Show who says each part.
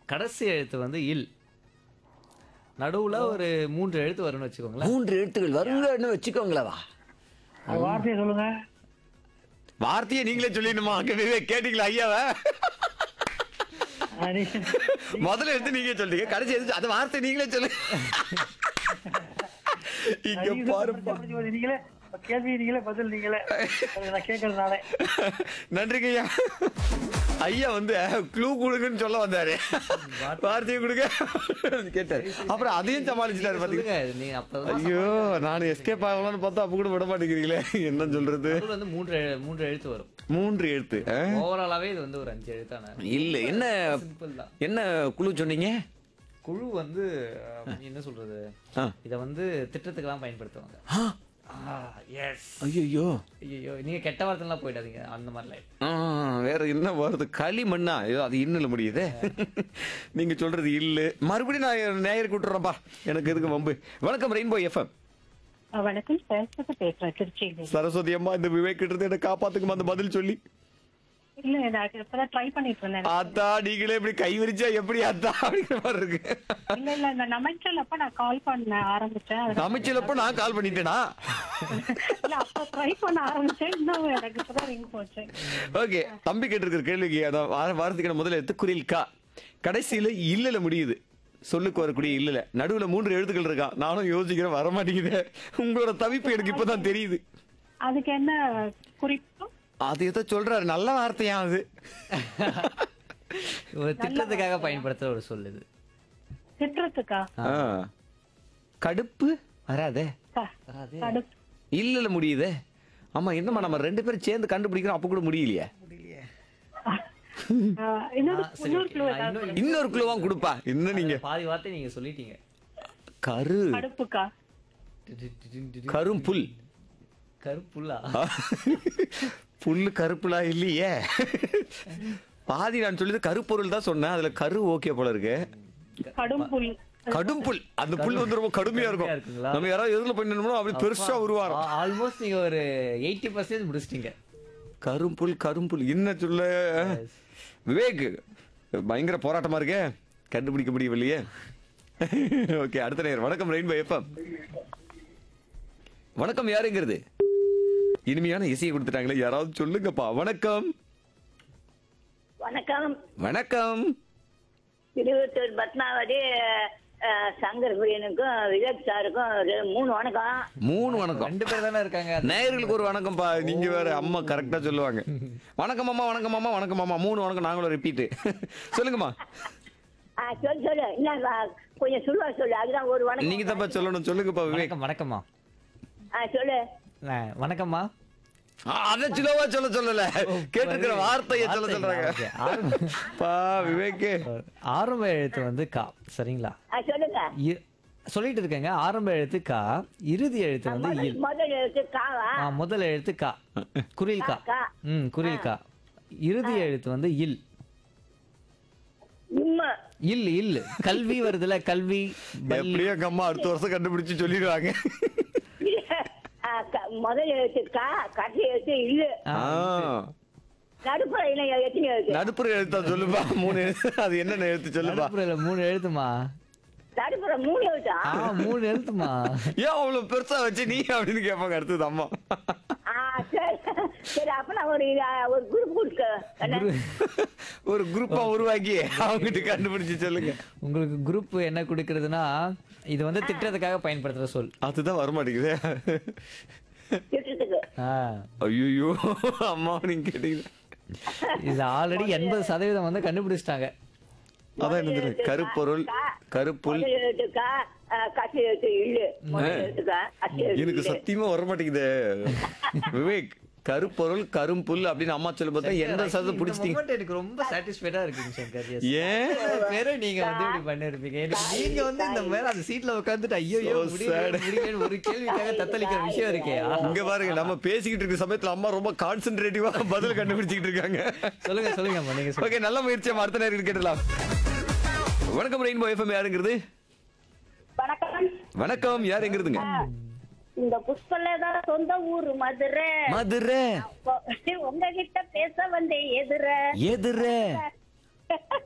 Speaker 1: கடைசி எழுத்து வந்து இல் நடுவுல ஒரு மூன்று எழுத்து வரும்னு வச்சுக்கோங்களேன்
Speaker 2: மூன்று எழுத்துக்கள் வருங்கன்னு வச்சுக்கோங்களவா
Speaker 3: அது வார்த்தையை சொல்லுங்க
Speaker 2: வார்த்தையை நீங்களே சொல்லிடணுமா அங்க விவேக் கேட்டீங்களா ஐயாவை
Speaker 3: ஆ, நீ-
Speaker 2: முதல்ல எடுத்து நீங்க சொல்றீங்க கடைசி எடுத்து அந்த வார்த்தை நீங்களே சொல்லு இங்க
Speaker 3: நீங்க
Speaker 2: பாருப்பா
Speaker 3: படிச்சு படிச்சு நீங்களே கேள்வி நீங்களே பதில் நீங்களே அது நான் கேட்கறதுனால
Speaker 2: நன்றிங்க ஐயா ஐயா வந்து க்ளூ கொடுங்கன்னு சொல்ல வந்தாரு வார்த்தையை கொடுங்க கேட்டாரு அப்புறம் அதையும் சமாளிச்சிட்டாரு பாத்தீங்க
Speaker 1: சொல்லுங்க நீ அப்ப
Speaker 2: ஐயோ நான் எஸ்கேப் ஆகலாம்னு பார்த்தா அப்ப கூட விட மாட்டேங்கிறீங்களே என்ன சொல்றது
Speaker 1: நடுவுல வந்து மூன்று எழு- மூன்று எழுத்து வரும்
Speaker 2: மூன்று எழுத்து ஆ?
Speaker 1: ஓவராலாவே இது வந்து ஒரு அஞ்சு எழுத்தான
Speaker 2: இல்ல என்ன
Speaker 1: சிம்பிள் தான்
Speaker 2: என்ன குழு சொன்னீங்க
Speaker 1: குழு வந்து அஹ், என்ன சொல்றது
Speaker 2: ஆ.
Speaker 1: இத வந்து திட்டத்துக்கெல்லாம் பயன்படுத்துவாங்க எஸ்
Speaker 2: ஐயோ
Speaker 1: ஐயோ நீங்க கெட்ட வார்த்தைலாம் போயிடாதீங்க அந்த மாதிரிலாம்
Speaker 2: ஆ, வேற என்ன வருது களிமண்ணா ஐயோ அது இன்னும் முடியுதே நீங்க சொல்றது இல்லு மறுபடியும் நான் நேயருக்கு விட்டுறேன்ப்பா எனக்கு எதுக்கு வம்பு வணக்கம் ரெயின்போ எஃப்எம்
Speaker 4: ஆ, வணக்கம் சரஸ்வதி பேசுறேன் திருச்சியில
Speaker 2: சரஸ்வதி அம்மா இந்த விவேக் கிட்ட இருந்து என்ன காப்பாத்துக்குமா அந்த பதில் சொல்லி
Speaker 4: இல்ல நான் இப்பதான் ட்ரை பண்ணிட்டு இருந்தேன்
Speaker 2: அத்தா நீங்களே இப்படி கை விரிச்சா எப்படி அத்தா அப்படிங்கிற மாதிரி இருக்கு
Speaker 4: இல்ல இல்ல இந்த நமைச்சல் அப்ப நான் கால் பண்ண ஆரம்பிச்சேன் அது-
Speaker 2: அமைச்சலப்ப நான் கால் பண்ணிட்டேனா
Speaker 4: இல்ல அப்ப ட்ரை பண்ண ஆரம்பிச்சேன் இன்னும் எனக்கு இப்பதான் ரிங் போச்சு
Speaker 2: ஓகே தம்பி கேட்டிருக்கிற கேள்விக்கு அதான் வார- வாரத்துக்கான முதல்ல எடுத்து குரில் கா கடைசியில இல்லல முடியுது சொல்லுக்கு வரக்கூடிய இல்லல நடுவுல மூன்று எழுத்துக்கள் இருக்கா நானும் யோசிக்கிறேன் வர மாட்டேங்குது உங்களோட தவிப்பு எனக்கு இப்பதான் தெரியுது
Speaker 4: அதுக்கு என்ன குறிப்பு
Speaker 2: அது ஏதோ சொல்றாரு நல்ல வார்த்தையா அது
Speaker 1: ஒரு திட்டத்துக்காக பயன்படுத்துற ஒரு சொல் இது
Speaker 4: திட்டுறதுக்கா
Speaker 2: ஆ. கடுப்பு வராதே
Speaker 4: க- கடுப்பு
Speaker 2: இல்லல முடியுதே ஆமா என்னம்மா நம்ம ரெண்டு பேரும் சேர்ந்து கண்டுபிடிக்கிறோம் அப்ப கூட முடியலையே
Speaker 4: ஆ, இன்னொரு
Speaker 1: ஆ, சரி,
Speaker 4: இன்னொரு
Speaker 1: okay.
Speaker 4: clue
Speaker 1: நான்
Speaker 4: ஏதாவது
Speaker 1: இன்னும்
Speaker 2: இன்னொரு குழுவான் கொடுப்பா இன்னும் நீங்க
Speaker 1: பாதி வார்த்தை நீங்க சொல்லிட்டீங்க
Speaker 2: கரு
Speaker 4: கடுப்புக்கா
Speaker 2: கரும் புல்
Speaker 1: கருப்புல்லா
Speaker 2: புல்லு கருப்புலா இல்லையே பாதி நான் சொல்லியது கருப்பொருள் தான் சொன்னேன் அதுல கரு ஓகே போல இருக்கு
Speaker 4: கடும் புல்
Speaker 2: கடும் புல் அந்த புல் வந்து ரொம்ப கடுமையா
Speaker 1: கடுமையா
Speaker 2: இருக்கும்
Speaker 1: இருக்குங்களா?
Speaker 2: நம்ம யாராவது எதுல பண்ணணுமோ அப்படி பெருசா உருவாரம்
Speaker 1: ஆல்மோஸ்ட் நீங்க ஒரு எயிட்டி பர்சன்டேஜ் முடிச்சிட்டீங்க
Speaker 2: கரும்புல் கரும்புல் என்ன சொல்ல விவேக் பயங்கர போராட்டமா இருக்கே கண்டுபிடிக்க முடியவில்லையே ஓகே அடுத்த நேரம் வணக்கம் ரெயின்போ எஃப்எம் வணக்கம் யாருங்கிறது இனிமையான இசையை கொடுத்துட்டாங்களே யாராவது சொல்லுங்கப்பா வணக்கம்
Speaker 5: வணக்கம்
Speaker 2: வணக்கம்
Speaker 5: திருவத்தூர் பத்மாவதி அஹ், சங்கர் பிரியனுக்கும் விவேக் சாருக்கும் ஒரு மூணு வணக்கம்
Speaker 2: மூணு வணக்கம்
Speaker 1: ரெண்டு பேர் தானே இருக்காங்க
Speaker 2: நேயர்களுக்கு ஒரு வணக்கம்ப்பா நீங்க வேற அம்மா கரெக்டா சொல்லுவாங்க வணக்கம் அம்மா வணக்கம் அம்மா வணக்கம் அம்மா மூணு வணக்கம் நாங்களும் ரிப்பீட் சொல்லுங்கம்மா
Speaker 5: ஆ சொல்லு சொல்லு என்ன வா- கொஞ்சம் சொல்லுவா சொல்லு அதுதான் ஒரு வணக்கம்
Speaker 2: நீங்க தப்பா சொல்லணும் சொல்லுங்கப்பா விவேக்
Speaker 1: வணக்கம் வணக்கம்மா
Speaker 5: ஆ சொல்லு
Speaker 1: ஆ, வணக்கம்மா
Speaker 2: ஆ, அத சிலவா சொல்ல சொல்லல கேட்டிருக்கிற வார்த்தையை சொல்ல சொல்றாங்க
Speaker 1: Okay. ஆரம்ப-
Speaker 2: பா விவேக்
Speaker 1: ஆரம்ப எழுத்து வந்து கா சரிங்களா
Speaker 5: ஆ சொல்லுங்க
Speaker 1: இ- சொல்லிட்டு இருக்கேங்க ஆரம்ப எழுத்து கா இறுதி எழுத்து வந்து
Speaker 5: முதல்
Speaker 1: இல்
Speaker 5: முதல் எழுத்து காவா
Speaker 1: ஆ, முதல் எழுத்து கா குரில் கா
Speaker 5: கா.
Speaker 1: ம் குரில் கா இறுதி எழுத்து வந்து இல்
Speaker 5: உம்ம
Speaker 1: இல் இல் கல்வி வருதுல கல்வி பள்ளி.
Speaker 2: எப்படியும் எங்க அம்மா அடுத்த வருஷம் கண்டுபிடிச்சு சொல்லிடுவாங்க
Speaker 5: ஆ, க- முதல் எழுத்து கா கடைசி எழுத்து இல்லு
Speaker 1: ஆ,
Speaker 2: ஆ.
Speaker 5: நடுப்புற இனம் எத்தனை எழுத்து
Speaker 2: நடுப்புற எழுத்தா சொல்லுப்பா மூணு எழுத்து அது என்னென்ன எழுத்து சொல்லுப்பா
Speaker 1: நடுப்புறத்துல மூணு எழுத்துமா
Speaker 5: நடுப்புற மூணு எழுத்தா
Speaker 1: ஆ மூணு எழுத்துமா
Speaker 2: ஏன் அவ்வளவு பெருசா வச்சு நீ அப்படின்னு கேட்பாங்க அடுத்தது அம்மா
Speaker 5: ஆ சரி சரி அப்ப நான் ஒரு இது, ஒரு குரூப் கொடுக்க என்ன?
Speaker 2: ஒரு குரூப்பா உருவாக்கி அவங்ககிட்ட கண்டுபிடிச்சு சொல்லுங்க
Speaker 1: உங்களுக்கு குரூப் என்ன கொடுக்கறதுன்னா இது வந்து திட்டத்துக்காக பயன்படுத்துற சொல்
Speaker 2: அதுதான் வர மாட்டேங்குது
Speaker 5: திட்டத்துக்கு
Speaker 1: ஆ
Speaker 2: ஐயோ அம்மா நீங்க கேட்டீங்க
Speaker 1: இது ஆல்ரெடி எண்பது சதவீதம் வந்து கண்டுபிடிச்சிட்டாங்க
Speaker 2: அதான் என்னது கருப்பொருள் கருப்புல்
Speaker 5: முதல் எழுத்து கா ஆ, கடைசி எழுத்து இல்லு முதல் எழுத்து கா கடைசி எழுத்து
Speaker 2: எனக்கு
Speaker 5: இல்லு.
Speaker 2: சத்தியமா வர மாட்டேங்குது விவேக் கருப்பொருள் கரும்புல் அப்படின்னு அம்மா சொல்லும் போது எந்த சதத்தை
Speaker 1: இந்த
Speaker 2: பிடிச்சிட்டீங்க
Speaker 1: moment எனக்கு ரொம்ப சாட்டிஸ்ஃபைடா இருக்குங்க சங்கர் yes.
Speaker 2: ஏன்
Speaker 1: வேற நீங்க வந்து இப்படி பண்ணிருப்பீங்க எனக்கு நீங்க வந்து இந்த மாதிரி அந்த சீட்ல உட்கார்ந்துட்டு ஐயோ
Speaker 2: So
Speaker 1: முடியல
Speaker 2: sad.
Speaker 1: முடியல ஒரு கேள்விக்காக தத்தளிக்கிற விஷயம் இருக்கே ஆஹா.
Speaker 2: இங்க பாருங்க நம்ம பேசிக்கிட்டு இருக்க சமயத்துல அம்மா ரொம்ப கான்சென்ட்ரேட்டிவா பதில் கண்டுபிடிச்சிட்டு இருக்காங்க
Speaker 1: சொல்லுங்க சொல்லுங்க அம்மா, நீங்க சொல்லுங்க
Speaker 2: ஓகே நல்ல முயற்சி அம்மா. அடுத்த நேரம் கேட்டலாம் வணக்கம் ரெயின்போ எஃப்எம் யாருங்கிறது
Speaker 5: வணக்கம்
Speaker 2: வணக்கம் யாருங்கிறதுங்க
Speaker 5: இந்த புஷ்பல தான் சொந்த ஊரு மதுரை
Speaker 2: மதுரை
Speaker 5: உங்ககிட்ட பேச வந்தேன் எதிர
Speaker 2: எதிர